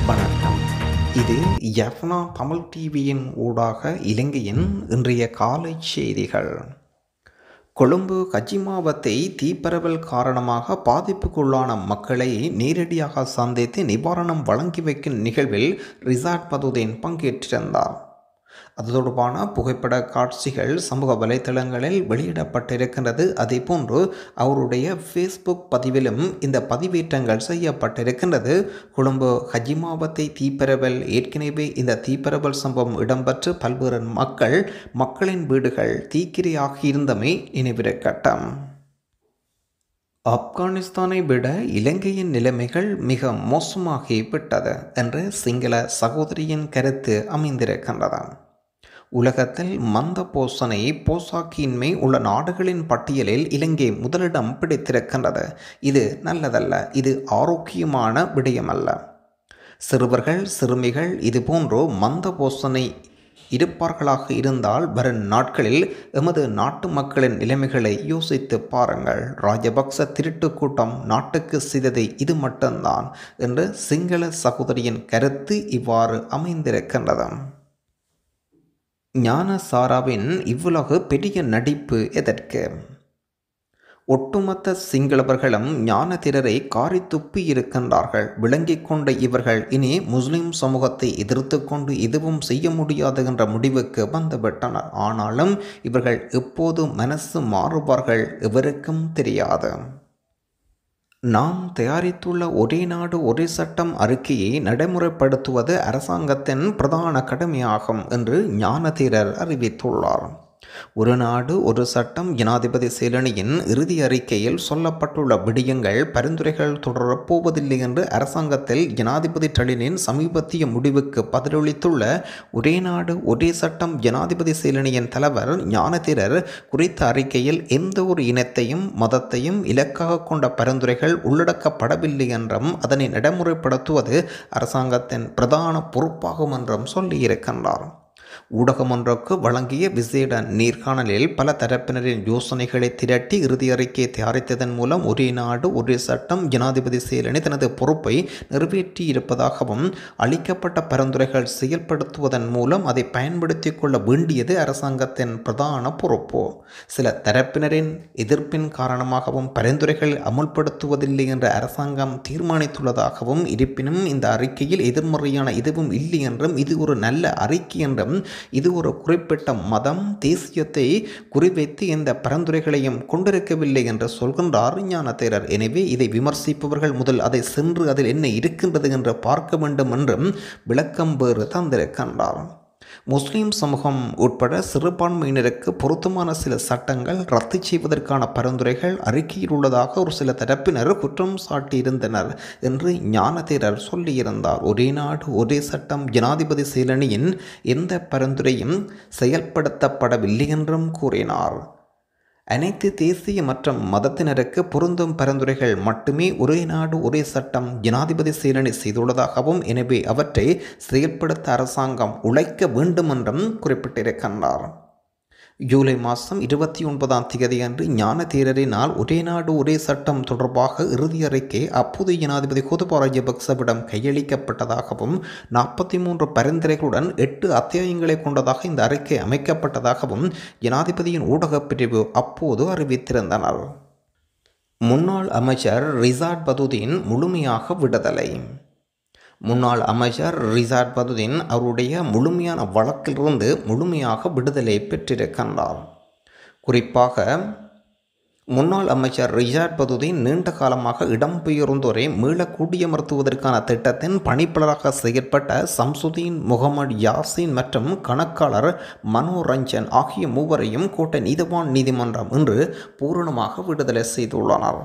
வணக்கம் இது யஃப்னா தமிழ் டிவியின் ஊடாக இலங்கையின் இன்றைய காலை செய்திகள் கொழும்பு கஜிமாவத்தை தீப்பரவல் காரணமாக பாதிப்புக்குள்ளான மக்களை நேரடியாக சந்தித்து நிவாரணம் வழங்கி வைக்கும் நிகழ்வில் ரிசார்ட் பதுதீன் பங்கேற்றிருந்தார் அது தொடர்பான புகைப்பட காட்சிகள் சமூக வலைத்தளங்களில் வெளியிடப்பட்டிருக்கின்றது அதேபோன்று அவருடைய ஃபேஸ்புக் பதிவிலும் இந்த பதிவேற்றங்கள் செய்யப்பட்டிருக்கின்றது கொழும்பு ஹஜிமாவத்தை தீப்பரவல் ஏற்கனவே இந்த தீப்பரவல் சம்பவம் இடம்பெற்று பல்வேறு மக்கள் மக்களின் வீடுகள் தீக்கிரையாகியிருந்தமை நினைவிருக்கட்டும் ஆப்கானிஸ்தானை விட இலங்கையின் நிலைமைகள் மிக மோசமாகிவிட்டது என்று சிங்கள சகோதரியின் கருத்து அமைந்திருக்கின்றது உலகத்தில் மந்த போசனை போசாக்கியின்மை உள்ள நாடுகளின் பட்டியலில் இலங்கை முதலிடம் பிடித்திருக்கின்றது இது நல்லதல்ல இது ஆரோக்கியமான விடயமல்ல சிறுவர்கள் சிறுமிகள் இதுபோன்று மந்த போசனை இருப்பார்களாக இருந்தால் வரும் நாட்களில் எமது நாட்டு மக்களின் நிலைமைகளை யோசித்து பாருங்கள் ராஜபக்ச திருட்டு கூட்டம் நாட்டுக்கு செய்தது இது மட்டும்தான் என்று சிங்கள சகோதரியின் கருத்து இவ்வாறு அமைந்திருக்கின்றது ஞானசாராவின் இவ்வுலகு பெரிய நடிப்பு எதற்கு ஒட்டுமொத்த சிங்களவர்களும் ஞானதிரரை காரி துப்பி இருக்கின்றார்கள் விளங்கிக் கொண்ட இவர்கள் இனி முஸ்லிம் சமூகத்தை எதிர்த்து கொண்டு எதுவும் செய்ய முடியாது என்ற முடிவுக்கு வந்துவிட்டனர் ஆனாலும் இவர்கள் எப்போது மனசு மாறுவார்கள் எவருக்கும் தெரியாது நாம் தயாரித்துள்ள ஒரே நாடு ஒரே சட்டம் அறிக்கையை நடைமுறைப்படுத்துவது அரசாங்கத்தின் பிரதான கடமையாகும் என்று ஞானதீரர் அறிவித்துள்ளார் ஒரு நாடு ஒரு சட்டம் ஜனாதிபதி சேலனியின் இறுதி அறிக்கையில் சொல்லப்பட்டுள்ள விடயங்கள் பரிந்துரைகள் தொடரப் போவதில்லை என்று அரசாங்கத்தில் ஜனாதிபதி டலினின் சமீபத்திய முடிவுக்கு பதிலளித்துள்ள ஒரே நாடு ஒரே சட்டம் ஜனாதிபதி சேலனியின் தலைவர் ஞானதிரர் குறித்த அறிக்கையில் எந்த ஒரு இனத்தையும் மதத்தையும் இலக்காக கொண்ட பரிந்துரைகள் உள்ளடக்கப்படவில்லை என்றும் அதனை நடைமுறைப்படுத்துவது அரசாங்கத்தின் பிரதான பொறுப்பாகும் என்றும் சொல்லியிருக்கின்றார் ஊடகம் ஒன்றுக்கு வழங்கிய விசேட நேர்காணலில் பல தரப்பினரின் யோசனைகளை திரட்டி இறுதி அறிக்கை தயாரித்ததன் மூலம் ஒரே நாடு ஒரே சட்டம் ஜனாதிபதி செயலணி தனது பொறுப்பை நிறைவேற்றியிருப்பதாகவும் அளிக்கப்பட்ட பரிந்துரைகள் செயல்படுத்துவதன் மூலம் அதை பயன்படுத்திக் கொள்ள வேண்டியது அரசாங்கத்தின் பிரதான பொறுப்பு சில தரப்பினரின் எதிர்ப்பின் காரணமாகவும் பரிந்துரைகள் அமுல்படுத்துவதில்லை என்ற அரசாங்கம் தீர்மானித்துள்ளதாகவும் இருப்பினும் இந்த அறிக்கையில் எதிர்மறையான எதுவும் இல்லை என்றும் இது ஒரு நல்ல அறிக்கை என்றும் இது ஒரு குறிப்பிட்ட மதம் தேசியத்தை குறிவைத்து இந்த பரிந்துரைகளையும் கொண்டிருக்கவில்லை என்று சொல்கின்றார் ஞானதேரர் எனவே இதை விமர்சிப்பவர்கள் முதல் அதை சென்று அதில் என்ன இருக்கின்றது என்று பார்க்க வேண்டும் என்றும் விளக்கம் வேறு தந்திருக்கின்றார் முஸ்லிம் சமூகம் உட்பட சிறுபான்மையினருக்கு பொருத்தமான சில சட்டங்கள் ரத்து செய்வதற்கான பரிந்துரைகள் அறிக்கையில் உள்ளதாக ஒரு சில தரப்பினர் குற்றம் சாட்டியிருந்தனர் என்று ஞானதேரர் சொல்லியிருந்தார் ஒரே நாடு ஒரே சட்டம் ஜனாதிபதி செயலணியின் எந்த பரிந்துரையும் செயல்படுத்தப்படவில்லை என்றும் கூறினார் அனைத்து தேசிய மற்றும் மதத்தினருக்கு பொருந்தும் பரிந்துரைகள் மட்டுமே ஒரே நாடு ஒரே சட்டம் ஜனாதிபதி செயலணி செய்துள்ளதாகவும் எனவே அவற்றை செயல்படுத்த அரசாங்கம் உழைக்க வேண்டும் என்றும் குறிப்பிட்டிருக்கின்றார் ஜூலை மாதம் இருபத்தி ஒன்பதாம் தேதி அன்று ஞான தேரரினால் ஒரே நாடு ஒரே சட்டம் தொடர்பாக இறுதி அறிக்கை அப்போது ஜனாதிபதி கோதபா ராஜபக்சவிடம் கையளிக்கப்பட்டதாகவும் நாற்பத்தி மூன்று பரிந்துரைகளுடன் எட்டு அத்தியாயங்களை கொண்டதாக இந்த அறிக்கை அமைக்கப்பட்டதாகவும் ஜனாதிபதியின் ஊடகப் பிரிவு அப்போது அறிவித்திருந்தனர் முன்னாள் அமைச்சர் ரிசார்ட் பதுதீன் முழுமையாக விடுதலை முன்னாள் அமைச்சர் ரிசார்ட் பதுதீன் அவருடைய முழுமையான வழக்கிலிருந்து முழுமையாக விடுதலை பெற்றிருக்கின்றார் குறிப்பாக முன்னாள் அமைச்சர் ரிசார்ட் பதுதீன் நீண்ட காலமாக இடம்பெயர்ந்தோரை மீள குடியமர்த்துவதற்கான திட்டத்தின் பணிப்பாளராக செயற்பட்ட சம்சுதீன் முகமது யாசின் மற்றும் கணக்காளர் மனோரஞ்சன் ஆகிய மூவரையும் கோட்டை நீதிவான் நீதிமன்றம் இன்று பூரணமாக விடுதலை செய்துள்ளனர்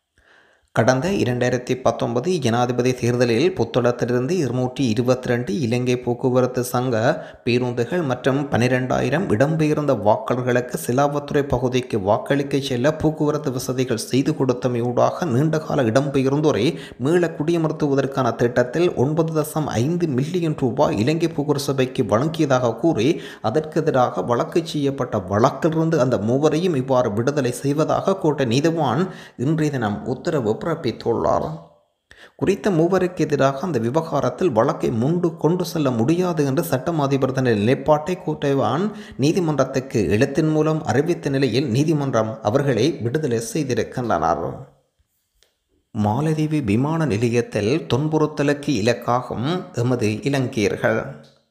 கடந்த இரண்டாயிரத்தி பத்தொன்பது ஜனாதிபதி தேர்தலில் புத்தளத்திலிருந்து இருநூற்றி இருபத்தி ரெண்டு இலங்கை போக்குவரத்து சங்க பேருந்துகள் மற்றும் பனிரெண்டாயிரம் இடம்பெயர்ந்த வாக்காளர்களுக்கு சிலாவத்துறை பகுதிக்கு வாக்களிக்க செல்ல போக்குவரத்து வசதிகள் செய்து கொடுத்தமையூடாக நீண்டகால இடம்பெயர்ந்தோரை மீள குடியமர்த்துவதற்கான திட்டத்தில் ஒன்பது தசம் ஐந்து மில்லியன் ரூபாய் இலங்கை போக்குவரத்து சபைக்கு வழங்கியதாக கூறி அதற்கு எதிராக வழக்கு செய்யப்பட்ட வழக்கிலிருந்து அந்த மூவரையும் இவ்வாறு விடுதலை செய்வதாக கோட்டை நீதிவான் இன்றைய தினம் உத்தரவு பிறப்பித்துள்ளார் குறித்த மூவருக்கு எதிராக அந்த விவகாரத்தில் வழக்கை முண்டு கொண்டு செல்ல முடியாது என்று சட்டம் அதிபர் தனது நிலைப்பாட்டை கூட்டவான் நீதிமன்றத்துக்கு எழுத்தின் மூலம் அறிவித்த நிலையில் நீதிமன்றம் அவர்களை விடுதலை செய்திருக்கின்றனர் மாலதீவு விமான நிலையத்தில் துன்புறுத்தலுக்கு இலக்காகும் எமது இலங்கையர்கள்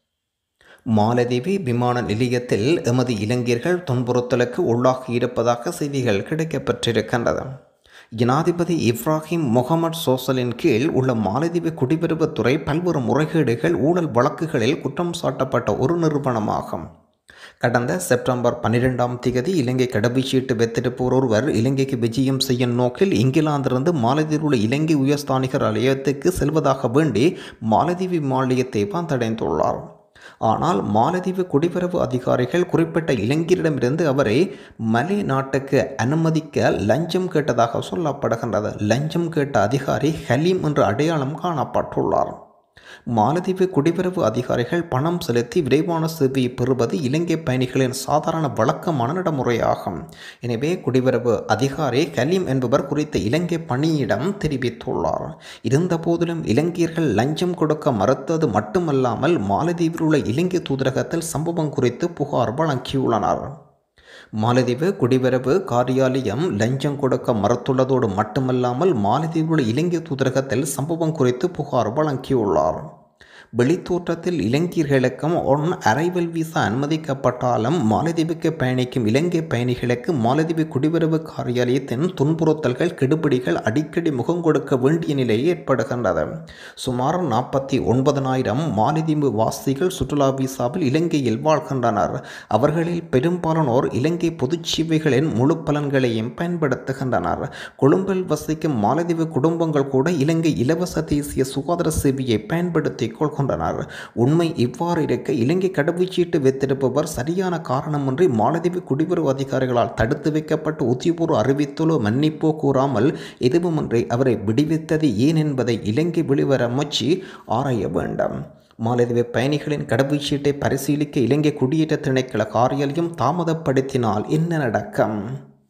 மாலதீவு விமான நிலையத்தில் எமது இலங்கையர்கள் துன்புறுத்தலுக்கு உள்ளாகி இருப்பதாக செய்திகள் கிடைக்கப்பெற்றிருக்கின்றது ஜனாதிபதி இப்ராஹிம் முகமது சோசலின் கீழ் உள்ள மாலதீவு குடிபெறுவுத்துறை பல்வேறு முறைகேடுகள் ஊழல் வழக்குகளில் குற்றம் சாட்டப்பட்ட ஒரு நிறுவனமாகும் கடந்த செப்டம்பர் பன்னிரெண்டாம் தேதி இலங்கை கடவுச்சீட்டு வெத்திருப்போர் ஒருவர் இலங்கைக்கு விஜயம் செய்யும் நோக்கில் இங்கிலாந்திலிருந்து மாலத்தீவில் உள்ள இலங்கை உயர்ஸ்தானிகர் ஆலயத்துக்கு செல்வதாக வேண்டி மாலதீவு மாநிலத்தை வந்தடைந்துள்ளார் ஆனால் மாலத்தீவு குடிவரவு அதிகாரிகள் குறிப்பிட்ட இளைஞரிடமிருந்து அவரை மலை நாட்டுக்கு அனுமதிக்க லஞ்சம் கேட்டதாக சொல்லப்படுகின்றது லஞ்சம் கேட்ட அதிகாரி ஹலீம் என்ற அடையாளம் காணப்பட்டுள்ளார் மாலத்தீவு குடிவரவு அதிகாரிகள் பணம் செலுத்தி விரைவான சேவையை பெறுவது இலங்கை பயணிகளின் சாதாரண வழக்கமான நடைமுறையாகும் எனவே குடிவரவு அதிகாரி கலீம் என்பவர் குறித்த இலங்கை பணியிடம் தெரிவித்துள்ளார் இருந்தபோதிலும் இலங்கையர்கள் லஞ்சம் கொடுக்க மறுத்தது மட்டுமல்லாமல் மாலத்தீவில் உள்ள இலங்கை தூதரகத்தில் சம்பவம் குறித்து புகார் வழங்கியுள்ளனர் மாலத்தீவு குடிவரவு காரியாலயம் லஞ்சம் கொடுக்க மறுத்துள்ளதோடு மட்டுமல்லாமல் மாலத்தீவில் உள்ள இலங்கை தூதரகத்தில் சம்பவம் குறித்து புகார் வழங்கியுள்ளார் வெளித்தோற்றத்தில் இலங்கையர்களுக்கும் ஒன் அரைவல் விசா அனுமதிக்கப்பட்டாலும் மாலத்தீவுக்கு பயணிக்கும் இலங்கை பயணிகளுக்கு மாலத்தீவு குடிவரவு காரியாலயத்தின் துன்புறுத்தல்கள் கெடுபிடிகள் அடிக்கடி முகம் கொடுக்க வேண்டிய நிலை ஏற்படுகின்றது சுமார் நாற்பத்தி ஒன்பதனாயிரம் மாலத்தீவு வாசிகள் சுற்றுலா விசாவில் இலங்கையில் வாழ்கின்றனர் அவர்களில் பெரும்பாலானோர் இலங்கை பொதுச் சேவைகளின் முழு பலன்களையும் பயன்படுத்துகின்றனர் கொழும்பில் வசிக்கும் மாலத்தீவு குடும்பங்கள் கூட இலங்கை இலவச தேசிய சுகாதார சேவையை பயன்படுத்திக் கொள்கின்றனர் உண்மை இவ்வாறு இருக்க இலங்கை கடவுச்சீட்டு வைத்திருப்பவர் சரியான காரணமின்றி மாலத்தீவு குடிவரவு அதிகாரிகளால் தடுத்து வைக்கப்பட்டு உத்தியபூர்வ அறிவித்தலோ மன்னிப்போ கூறாமல் எதுவுமின்றி அவரை விடுவித்தது ஏன் என்பதை இலங்கை வெளிவர அமைச்சு ஆராய வேண்டும் மாலத்தீவு பயணிகளின் கடவுச்சீட்டை பரிசீலிக்க இலங்கை குடியேற்ற திணைக்கள காரியாலயம் தாமதப்படுத்தினால் என்ன நடக்கும்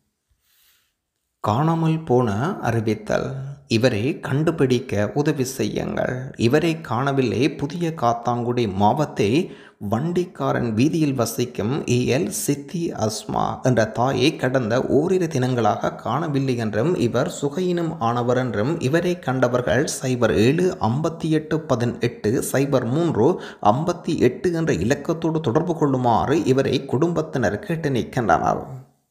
காணாமல் போன அறிவித்தல் இவரை கண்டுபிடிக்க உதவி செய்யுங்கள் இவரை காணவில்லை புதிய காத்தாங்குடி மாவத்தை வண்டிக்காரன் வீதியில் வசிக்கும் இஎல் சித்தி அஸ்மா என்ற தாயை கடந்த ஓரிரு தினங்களாக காணவில்லை என்றும் இவர் சுகையினம் ஆனவர் என்றும் இவரை கண்டவர்கள் சைபர் ஏழு ஐம்பத்தி எட்டு பதினெட்டு சைபர் மூன்று ஐம்பத்தி எட்டு என்ற இலக்கத்தோடு தொடர்பு கொள்ளுமாறு இவரை குடும்பத்தினர் கேட்டு நிற்கின்றனர்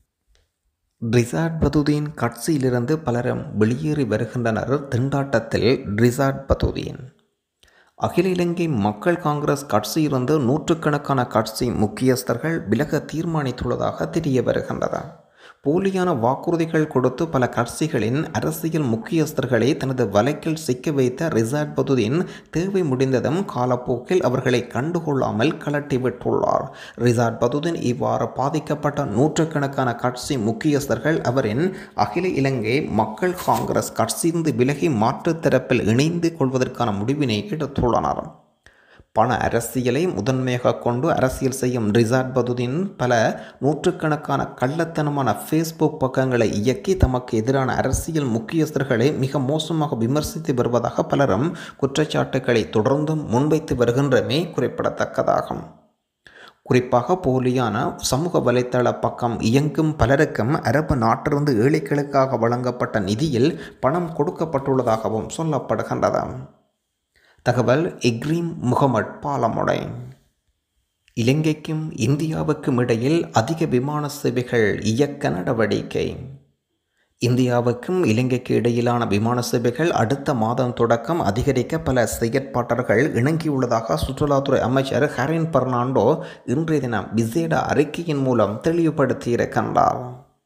ரிசார்ட் பதுதீன் கட்சியிலிருந்து பலரும் வெளியேறி வருகின்றனர் திண்டாட்டத்தில் ரிசார்ட் பதுதீன் அகில இலங்கை மக்கள் காங்கிரஸ் கட்சியிலிருந்து நூற்றுக்கணக்கான கட்சி முக்கியஸ்தர்கள் விலக தீர்மானித்துள்ளதாக தெரிய வருகின்றது போலியான வாக்குறுதிகள் கொடுத்து பல கட்சிகளின் அரசியல் முக்கியஸ்தர்களை தனது வலைக்கில் சிக்க வைத்த ரிசார்ட் பதுதீன் தேவை முடிந்ததும் காலப்போக்கில் அவர்களை கண்டுகொள்ளாமல் கலட்டிவிட்டுள்ளார் ரிசார்ட் பதுதீன் இவ்வாறு பாதிக்கப்பட்ட நூற்றுக்கணக்கான கட்சி முக்கியஸ்தர்கள் அவரின் அகில இலங்கை மக்கள் காங்கிரஸ் கட்சியிலிருந்து விலகி மாற்றுத் தரப்பில் இணைந்து கொள்வதற்கான முடிவினை எடுத்துள்ளனர் பண அரசியலை முதன்மையாக கொண்டு அரசியல் செய்யும் ரிசார்ட் பதுதீன் பல நூற்றுக்கணக்கான கள்ளத்தனமான ஃபேஸ்புக் பக்கங்களை இயக்கி தமக்கு எதிரான அரசியல் முக்கியஸ்தர்களை மிக மோசமாக விமர்சித்து வருவதாக பலரும் குற்றச்சாட்டுக்களை தொடர்ந்தும் முன்வைத்து வருகின்றமே குறிப்பிடத்தக்கதாகும் குறிப்பாக போலியான சமூக வலைத்தள பக்கம் இயங்கும் பலருக்கும் அரபு நாட்டிலிருந்து ஏழைகளுக்காக வழங்கப்பட்ட நிதியில் பணம் கொடுக்கப்பட்டுள்ளதாகவும் சொல்லப்படுகின்றது தகவல் இக்ரீம் முகமட் பாலமுடை இலங்கைக்கும் இந்தியாவுக்கும் இடையில் அதிக விமான சேவைகள் இயக்க நடவடிக்கை இந்தியாவுக்கும் இலங்கைக்கு இடையிலான விமான சேவைகள் அடுத்த மாதம் தொடக்கம் அதிகரிக்க பல செயற்பாட்டர்கள் இணங்கியுள்ளதாக சுற்றுலாத்துறை அமைச்சர் ஹரின் பெர்னாண்டோ இன்றைய தினம் விசேட அறிக்கையின் மூலம் தெளிவுபடுத்தியிருக்கின்றார்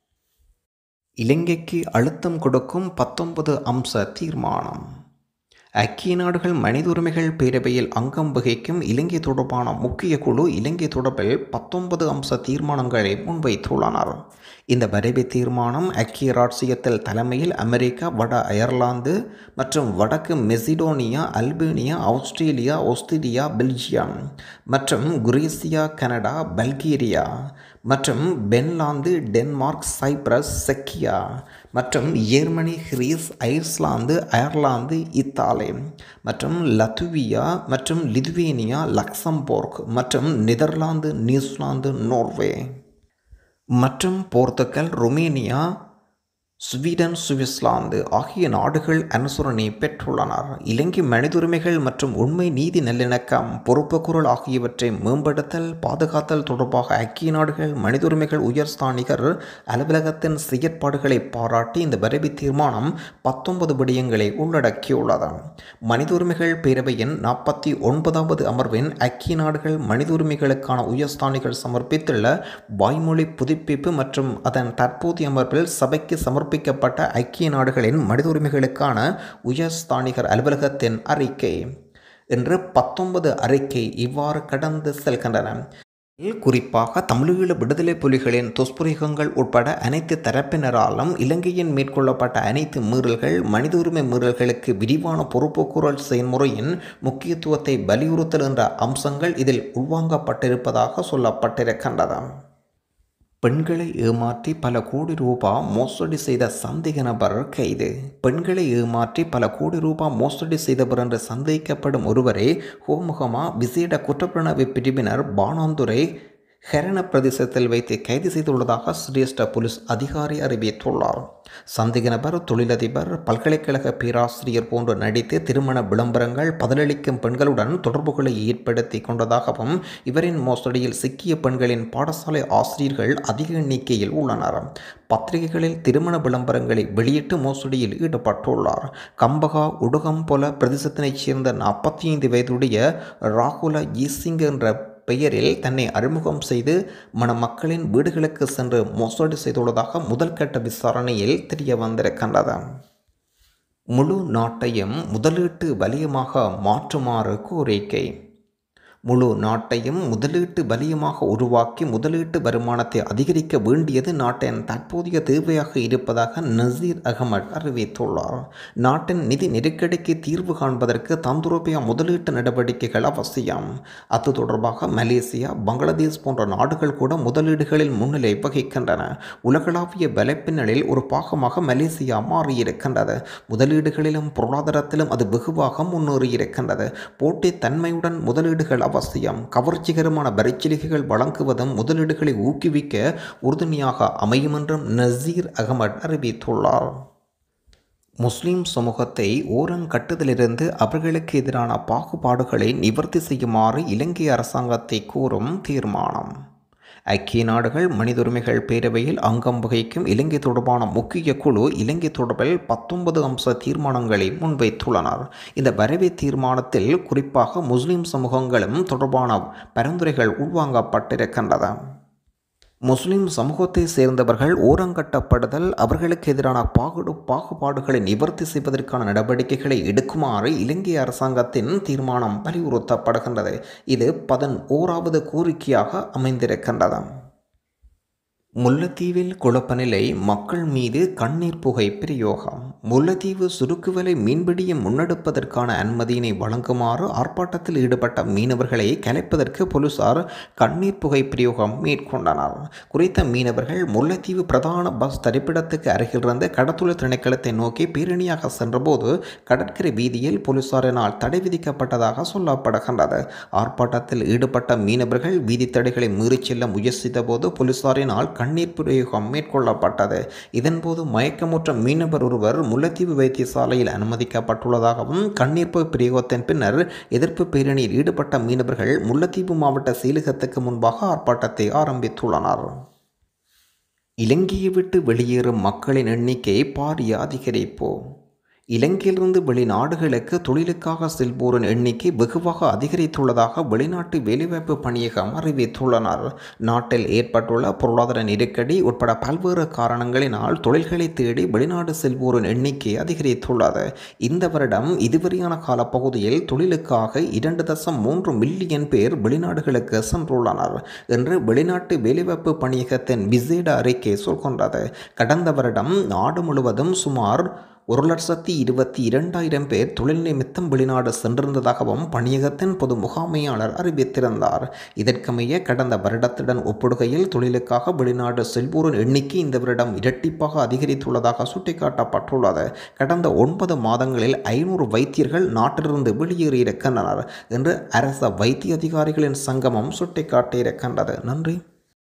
இலங்கைக்கு அழுத்தம் கொடுக்கும் பத்தொன்பது அம்ச தீர்மானம் ஐக்கிய நாடுகள் மனித உரிமைகள் பேரவையில் அங்கம் வகிக்கும் இலங்கை தொடர்பான முக்கிய குழு இலங்கை தொடர்பில் பத்தொன்பது அம்ச தீர்மானங்களை முன்வைத்துள்ளனர் இந்த வரைவு தீர்மானம் ஐக்கிய ராட்சியத்தில் தலைமையில் அமெரிக்கா வட அயர்லாந்து மற்றும் வடக்கு Macedonia Albania Australia Austria Belgium மற்றும் குரேசியா கனடா பல்கேரியா மற்றும் பென்லாந்து டென்மார்க் சைப்ரஸ் செக்கியா மற்றும் Germany Greece Iceland Ireland Italy மற்றும் லத்துவியா மற்றும் லிதுவேனியா லக்சம்போர்க் மற்றும் நெதர்லாந்து நியூசிலாந்து நோர்வே மற்றும் போர்த்துக்கல் ருமேனியா ஸ்வீடன் சுவிட்சர்லாந்து ஆகிய நாடுகள் அனுசரணை பெற்றுள்ளனர் இலங்கை மனிதுரிமைகள் மற்றும் உண்மை நீதி நல்லிணக்கம் பொறுப்புக்குரல் ஆகியவற்றை மேம்படுத்தல் பாதுகாத்தல் தொடர்பாக ஐக்கிய நாடுகள் மனிதுரிமைகள் உயர்ஸ்தானிகர் அலுவலகத்தின் செயற்பாடுகளை பாராட்டி இந்த வரைவு தீர்மானம் பத்தொன்பது விடயங்களை உள்ளடக்கியுள்ளது மனித உரிமைகள் பேரவையின் நாற்பத்தி ஒன்பதாவது அமர்வின் ஐக்கிய நாடுகள் மனித உரிமைகளுக்கான உயர்ஸ்தானிகள் சமர்ப்பித்துள்ள வாய்மொழி புதுப்பிப்பு மற்றும் அதன் தற்போதைய அமர்வில் சபைக்கு சமர்ப்ப சமர்ப்பிக்கப்பட்ட ஐக்கிய நாடுகளின் மனித உரிமைகளுக்கான உயர்ஸ்தானிகர் அலுவலகத்தின் அறிக்கை என்று பத்தொன்பது அறிக்கை இவ்வாறு கடந்து செல்கின்றன குறிப்பாக தமிழீழ விடுதலை புலிகளின் துஷ்பிரயோகங்கள் உட்பட அனைத்து தரப்பினராலும் இலங்கையின் மேற்கொள்ளப்பட்ட அனைத்து மீறல்கள் மனித உரிமை மீறல்களுக்கு விரிவான பொறுப்புக்கூறல் செயல்முறையின் முக்கியத்துவத்தை வலியுறுத்தல் என்ற அம்சங்கள் இதில் உள்வாங்கப்பட்டிருப்பதாக சொல்லப்பட்டிருக்கின்றது பெண்களை ஏமாற்றி பல கோடி ரூபாய் மோசடி செய்த சந்தேக நபர் கைது பெண்களை ஏமாற்றி பல கோடி ரூபாய் மோசடி செய்தவர் என்று சந்தேகிக்கப்படும் ஒருவரை ஹோமுகமா விசேட குற்றப்புலனாய்வு பிரிவினர் பானாந்துரை ஹெரண பிரதேசத்தில் வைத்து கைது செய்துள்ளதாக சிரேஷ்ட போலீஸ் அதிகாரி அறிவித்துள்ளார் சந்தேக நபர் தொழிலதிபர் பல்கலைக்கழக பேராசிரியர் போன்று நடித்து திருமண விளம்பரங்கள் பதிலளிக்கும் பெண்களுடன் தொடர்புகளை ஏற்படுத்தி கொண்டதாகவும் இவரின் மோசடியில் சிக்கிய பெண்களின் பாடசாலை ஆசிரியர்கள் அதிக எண்ணிக்கையில் உள்ளனர் பத்திரிகைகளில் திருமண விளம்பரங்களை வெளியிட்டு மோசடியில் ஈடுபட்டுள்ளார் கம்பகா உடுகம் போல பிரதேசத்தினைச் சேர்ந்த நாற்பத்தி ஐந்து வயதுடைய ராகுல ஈசிங் என்ற பெயரில் தன்னை அறிமுகம் செய்து மணமக்களின் வீடுகளுக்கு சென்று மோசடி செய்துள்ளதாக முதல் கட்ட விசாரணையில் தெரிய வந்திருக்கின்றது முழு நாட்டையும் முதலீட்டு வலயமாக மாற்றுமாறு கோரிக்கை முழு நாட்டையும் முதலீட்டு வலியமாக உருவாக்கி முதலீட்டு வருமானத்தை அதிகரிக்க வேண்டியது நாட்டின் தற்போதைய தேவையாக இருப்பதாக நசீர் அகமட் அறிவித்துள்ளார் நாட்டின் நிதி நெருக்கடிக்கு தீர்வு காண்பதற்கு தந்துரோபிய முதலீட்டு நடவடிக்கைகள் அவசியம் அது தொடர்பாக மலேசியா பங்களாதேஷ் போன்ற நாடுகள் கூட முதலீடுகளில் முன்னிலை வகிக்கின்றன உலகளாவிய வலைப்பின்னலில் ஒரு பாகமாக மலேசியா மாறியிருக்கின்றது முதலீடுகளிலும் பொருளாதாரத்திலும் அது வெகுவாக முன்னேறியிருக்கின்றது போட்டித்தன்மையுடன் முதலீடுகள் அவசியம் கவர்ச்சிகரமான வரிச்சலுகைகள் வழங்குவதும் முதலீடுகளை ஊக்குவிக்க உறுதுணையாக அமையும் என்றும் நசீர் அகமட் அறிவித்துள்ளார் முஸ்லிம் சமூகத்தை ஓரங்கட்டுதலிருந்து அவர்களுக்கு எதிரான பாகுபாடுகளை நிவர்த்தி செய்யுமாறு இலங்கை அரசாங்கத்தை கோரும் தீர்மானம் ஐக்கிய நாடுகள் மனித உரிமைகள் பேரவையில் அங்கம் வகிக்கும் இலங்கை தொடர்பான முக்கிய குழு இலங்கை தொடர்பில் பத்தொன்பது அம்ச தீர்மானங்களை முன்வைத்துள்ளனர் இந்த வரைவு தீர்மானத்தில் குறிப்பாக முஸ்லிம் சமூகங்களும் தொடர்பான பரிந்துரைகள் உள்வாங்கப்பட்டிருக்கின்றன முஸ்லிம் சமூகத்தை சேர்ந்தவர்கள் ஓரங்கட்டப்படுதல் அவர்களுக்கு எதிரான பாகுடு பாகுபாடுகளை நிவர்த்தி செய்வதற்கான நடவடிக்கைகளை எடுக்குமாறு இலங்கை அரசாங்கத்தின் தீர்மானம் வலியுறுத்தப்படுகின்றது இது பதின் ஓராவது கோரிக்கையாக அமைந்திருக்கின்றது முல்லைத்தீவில் குழப்ப நிலை மக்கள் மீது கண்ணீர் புகை பிரயோகம் முல்லைத்தீவு சுருக்குவலை மீன்பிடியை முன்னெடுப்பதற்கான அனுமதியினை வழங்குமாறு ஆர்ப்பாட்டத்தில் ஈடுபட்ட மீனவர்களை கலைப்பதற்கு போலீசார் கண்ணீர் புகை பிரயோகம் மேற்கொண்டனர் குறித்த மீனவர்கள் முல்லைத்தீவு பிரதான பஸ் தரிப்பிடத்துக்கு அருகிலிருந்து கடத்துளை திணைக்களத்தை நோக்கி பேரணியாக சென்றபோது கடற்கரை வீதியில் போலீசாரினால் தடை விதிக்கப்பட்டதாக சொல்லப்படுகின்றது ஆர்ப்பாட்டத்தில் ஈடுபட்ட மீனவர்கள் வீதி தடைகளை மீறிச் செல்ல முயற்சித்த போது போலீசாரினால் கண்ணீர் பிரயோகம் மேற்கொள்ளப்பட்டது இதன்போது மயக்கமுற்ற மீனவர் ஒருவர் முல்லைத்தீவு வைத்தியசாலையில் அனுமதிக்கப்பட்டுள்ளதாகவும் கண்ணீர் பிரயோகத்தின் பின்னர் எதிர்ப்பு பேரணியில் ஈடுபட்ட மீனவர்கள் முல்லைத்தீவு மாவட்ட செயலகத்துக்கு முன்பாக ஆர்ப்பாட்டத்தை ஆரம்பித்துள்ளனர் இலங்கையை விட்டு வெளியேறும் மக்களின் எண்ணிக்கை பாரிய அதிகரிப்பு இலங்கையிலிருந்து வெளிநாடுகளுக்கு தொழிலுக்காக செல்வோரின் எண்ணிக்கை வெகுவாக அதிகரித்துள்ளதாக வெளிநாட்டு வேலைவாய்ப்பு பணியகம் அறிவித்துள்ளனர் நாட்டில் ஏற்பட்டுள்ள பொருளாதார நெருக்கடி உட்பட பல்வேறு காரணங்களினால் தொழில்களை தேடி வெளிநாடு செல்வோரின் எண்ணிக்கை அதிகரித்துள்ளது இந்த வருடம் இதுவரையான காலப்பகுதியில் தொழிலுக்காக இரண்டு தசம் மூன்று மில்லியன் பேர் வெளிநாடுகளுக்கு சென்றுள்ளனர் என்று வெளிநாட்டு வேலைவாய்ப்பு பணியகத்தின் விசேட அறிக்கை சொல்கின்றது கடந்த வருடம் நாடு முழுவதும் சுமார் ஒரு லட்சத்தி இருபத்தி இரண்டாயிரம் பேர் தொழில் நிமித்தம் வெளிநாடு சென்றிருந்ததாகவும் பணியகத்தின் பொது முகாமையாளர் அறிவித்திருந்தார் இதற்கமைய கடந்த வருடத்துடன் ஒப்பிடுகையில் தொழிலுக்காக வெளிநாடு செல்வோரின் எண்ணிக்கை இந்த வருடம் இரட்டிப்பாக அதிகரித்துள்ளதாக சுட்டிக்காட்டப்பட்டுள்ளது கடந்த ஒன்பது மாதங்களில் ஐநூறு வைத்தியர்கள் நாட்டிலிருந்து வெளியேறியிருக்கின்றனர் என்று அரச வைத்திய அதிகாரிகளின் சங்கமம் சுட்டிக்காட்டியிருக்கின்றது நன்றி